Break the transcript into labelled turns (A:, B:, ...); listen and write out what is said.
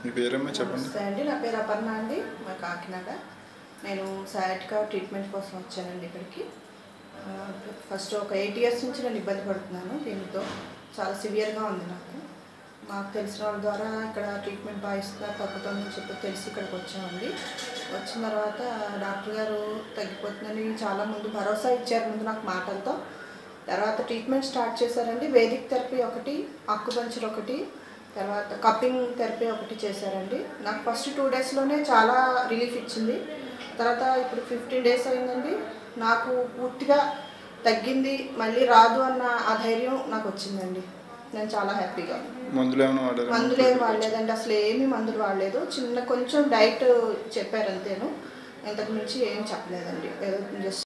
A: మీ పేరేమో చెప్పండి
B: నమస్తే అండి నా పేరు అపర్ణ అండి మా కాకినాడ నేను సయాటికా ట్రీట్మెంట్ కోసం వచ్చానండి ఇక్కడికి ఆ, ఫస్ట్ ఒక ఎయిట్ ఇయర్స్ నుంచి నేను ఇబ్బంది పడుతున్నాను దీనితో చాలా సివియర్గా ఉంది నాకు మాకు తెలిసిన వాళ్ళ ద్వారా ఇక్కడ ట్రీట్మెంట్ బాగా ఇస్తున్నారు తగ్గుతుందని చెప్పి తెలిసి ఇక్కడికి వచ్చామండి వచ్చిన తర్వాత డాక్టర్ గారు తగ్గిపోతుందని చాలా ముందు భరోసా ఇచ్చారు ముందు నాకు మాటలతో తర్వాత ట్రీట్మెంట్ స్టార్ట్ చేశారండి వేదిక్ థెరపీ ఒకటి అక్కుపంచర్ ఒకటి తర్వాత కప్పింగ్ థెరపీ ఒకటి చేశారండి నాకు ఫస్ట్ టూ డేస్లోనే చాలా రిలీఫ్ ఇచ్చింది తర్వాత ఇప్పుడు ఫిఫ్టీన్ డేస్ అయిందండి నాకు పూర్తిగా తగ్గింది మళ్ళీ రాదు అన్న ఆ ధైర్యం నాకు వచ్చిందండి నేను చాలా హ్యాపీగా ఉన్నాను.
A: మందులు ఏమైనా వాడారా
B: మందులు ఏం వాడలేదండి అసలు ఏమీ మందులు వాడలేదు చిన్న కొంచెం డైట్ చెప్పారు అంతేను ఇంతకు మించి ఏం చెప్పలేదండి ఏదో జస్ట్